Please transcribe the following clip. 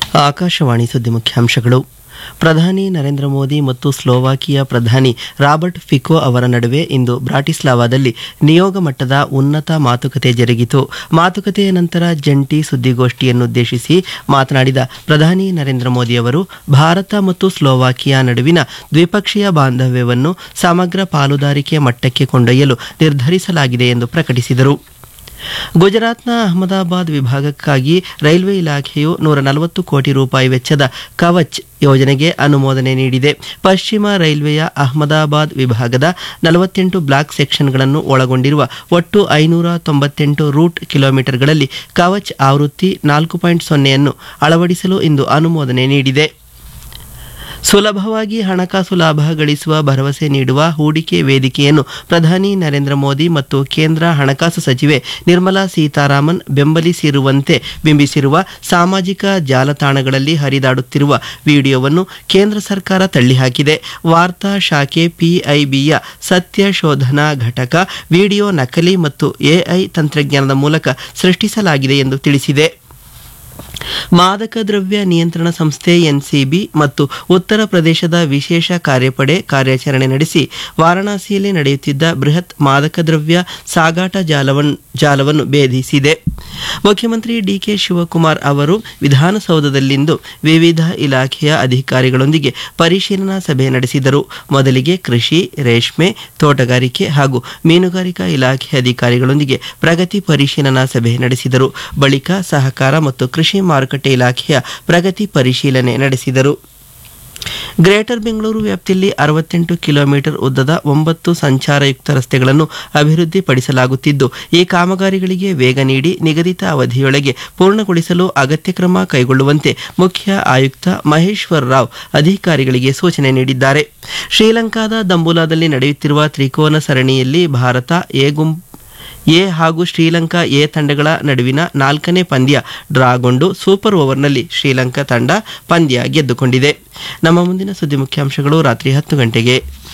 ಆಕಾಶವಾಣಿ ಸುದ್ದಿ ಮುಖ್ಯಾಂಶಗಳು ಪ್ರಧಾನಿ ನರೇಂದ್ರ ಮೋದಿ ಮತ್ತು ಸ್ಲೋವಾಕಿಯಾ ಪ್ರಧಾನಿ ರಾಬರ್ಟ್ ಫಿಕೋ ಅವರ ನಡುವೆ ಇಂದು ಬ್ರಾಟಿಸ್ಲಾವಾದಲ್ಲಿ ನಿಯೋಗ ಮಟ್ಟದ ಉನ್ನತ ಮಾತುಕತೆ ಜರುಗಿತು ಮಾತುಕತೆಯ ನಂತರ ಜಂಟಿ ಸುದ್ದಿಗೋಷ್ಠಿಯನ್ನುದ್ದೇಶಿಸಿ ಮಾತನಾಡಿದ ಪ್ರಧಾನಿ ನರೇಂದ್ರ ಮೋದಿ ಅವರು ಭಾರತ ಮತ್ತು ಸ್ಲೋವಾಕಿಯಾ ನಡುವಿನ ದ್ವಿಪಕ್ಷೀಯ ಬಾಂಧವ್ಯವನ್ನು ಸಮಗ್ರ ಪಾಲುದಾರಿಕೆ ಮಟ್ಟಕ್ಕೆ ಕೊಂಡೊಯ್ಯಲು ನಿರ್ಧರಿಸಲಾಗಿದೆ ಎಂದು ಪ್ರಕಟಿಸಿದರು ಗುಜರಾತ್ನ ಅಹಮದಾಬಾದ್ ವಿಭಾಗಕ್ಕಾಗಿ ರೈಲ್ವೆ ಇಲಾಖೆಯು ನೂರ ನಲವತ್ತು ಕೋಟಿ ರೂಪಾಯಿ ವೆಚ್ಚದ ಕವಚ್ ಯೋಜನೆಗೆ ಅನುಮೋದನೆ ನೀಡಿದೆ ಪಶ್ಚಿಮ ರೈಲ್ವೆಯ ಅಹಮದಾಬಾದ್ ವಿಭಾಗದ ನಲವತ್ತೆಂಟು ಬ್ಲಾಕ್ ಸೆಕ್ಷನ್ಗಳನ್ನು ಒಳಗೊಂಡಿರುವ ಒಟ್ಟು ಐನೂರ ತೊಂಬತ್ತೆಂಟು ರೂಟ್ ಕಿಲೋಮೀಟರ್ಗಳಲ್ಲಿ ಕವಚ್ ಆವೃತ್ತಿ ನಾಲ್ಕು ಪಾಯಿಂಟ್ ಸೊನ್ನೆಯನ್ನು ಅಳವಡಿಸಲು ಇಂದು ಅನುಮೋದನೆ ನೀಡಿದೆ ಸುಲಭವಾಗಿ ಹಣಕಾಸು ಲಾಭ ಗಳಿಸುವ ಭರವಸೆ ನೀಡುವ ಹೂಡಿಕೆ ವೇದಿಕೆಯನ್ನು ಪ್ರಧಾನಿ ನರೇಂದ್ರ ಮೋದಿ ಮತ್ತು ಕೇಂದ್ರ ಹಣಕಾಸು ಸಚಿವೆ ನಿರ್ಮಲಾ ಸೀತಾರಾಮನ್ ಬೆಂಬಲಿಸಿರುವಂತೆ ಬಿಂಬಿಸಿರುವ ಸಾಮಾಜಿಕ ಜಾಲತಾಣಗಳಲ್ಲಿ ಹರಿದಾಡುತ್ತಿರುವ ವಿಡಿಯೋವನ್ನು ಕೇಂದ್ರ ಸರ್ಕಾರ ತಳ್ಳಿಹಾಕಿದೆ ವಾರ್ತಾ ಶಾಖೆ ಪಿಐಬಿಯ ಸತ್ಯ ಶೋಧನಾ ಘಟಕ ವಿಡಿಯೋ ನಕಲಿ ಮತ್ತು ಎಐ ತಂತ್ರಜ್ಞಾನದ ಮೂಲಕ ಸೃಷ್ಟಿಸಲಾಗಿದೆ ಎಂದು ತಿಳಿಸಿದೆ ಮಾದಕ ದ್ರವ್ಯ ನಿಯಂತ್ರಣ ಸಂಸ್ಥೆ ಎನ್ಸಿಬಿ ಮತ್ತು ಉತ್ತರ ಪ್ರದೇಶದ ವಿಶೇಷ ಕಾರ್ಯಪಡೆ ಕಾರ್ಯಾಚರಣೆ ನಡೆಸಿ ವಾರಣಾಸಿಯಲ್ಲಿ ನಡೆಯುತ್ತಿದ್ದ ಬೃಹತ್ ಮಾದಕ ದ್ರವ್ಯ ಸಾಗಾಟ ಜಾಲವನ್ನು ಜಾಲವನ್ನು ಭೇದಿಸಿದೆ ಮುಖ್ಯಮಂತ್ರಿ ಡಿಕೆ ಶಿವಕುಮಾರ್ ಅವರು ವಿಧಾನಸೌಧದಲ್ಲಿಂದು ವಿವಿಧ ಇಲಾಖೆಯ ಅಧಿಕಾರಿಗಳೊಂದಿಗೆ ಪರಿಶೀಲನಾ ಸಭೆ ನಡೆಸಿದರು ಮೊದಲಿಗೆ ಕೃಷಿ ರೇಷ್ಮೆ ತೋಟಗಾರಿಕೆ ಹಾಗೂ ಮೀನುಗಾರಿಕಾ ಇಲಾಖೆ ಅಧಿಕಾರಿಗಳೊಂದಿಗೆ ಪ್ರಗತಿ ಪರಿಶೀಲನಾ ಸಭೆ ನಡೆಸಿದರು ಬಳಿಕ ಸಹಕಾರ ಮತ್ತು ಕೃಷಿ ಮಾರುಕಟ್ಟೆ ಇಲಾಖೆಯ ಪ್ರಗತಿ ಪರಿಶೀಲನೆ ನಡೆಸಿದರು ಗ್ರೇಟರ್ ಬೆಂಗಳೂರು ವ್ಯಾಪ್ತಿಯಲ್ಲಿ ಅರವತ್ತೆಂಟು ಕಿಲೋಮೀಟರ್ ಉದ್ದದ ಒಂಬತ್ತು ಸಂಚಾರಯುಕ್ತ ರಸ್ತೆಗಳನ್ನು ಅಭಿವೃದ್ಧಿಪಡಿಸಲಾಗುತ್ತಿದ್ದು ಈ ಕಾಮಗಾರಿಗಳಿಗೆ ವೇಗ ನೀಡಿ ನಿಗದಿತ ಅವಧಿಯೊಳಗೆ ಪೂರ್ಣಗೊಳಿಸಲು ಅಗತ್ಯ ಕ್ರಮ ಕೈಗೊಳ್ಳುವಂತೆ ಮುಖ್ಯ ಆಯುಕ್ತ ಮಹೇಶ್ವರ್ ರಾವ್ ಅಧಿಕಾರಿಗಳಿಗೆ ಸೂಚನೆ ನೀಡಿದ್ದಾರೆ ಶ್ರೀಲಂಕಾದ ದಂಬುಲಾದಲ್ಲಿ ನಡೆಯುತ್ತಿರುವ ತ್ರಿಕೋನ ಸರಣಿಯಲ್ಲಿ ಭಾರತ ಎ ಗುಂಪು ಎ ಹಾಗೂ ಶ್ರೀಲಂಕಾ ಎ ತಂಡಗಳ ನಡುವಿನ ನಾಲ್ಕನೇ ಪಂದ್ಯ ಡ್ರಾಗೊಂಡು ಸೂಪರ್ ಓವರ್ನಲ್ಲಿ ಶ್ರೀಲಂಕಾ ತಂಡ ಪಂದ್ಯ ಗೆದ್ದುಕೊಂಡಿದೆ ನಮ್ಮ ಮುಂದಿನ ಸುದ್ದಿ ಮುಖ್ಯಾಂಶಗಳು ರಾತ್ರಿ ಹತ್ತು ಗಂಟೆಗೆ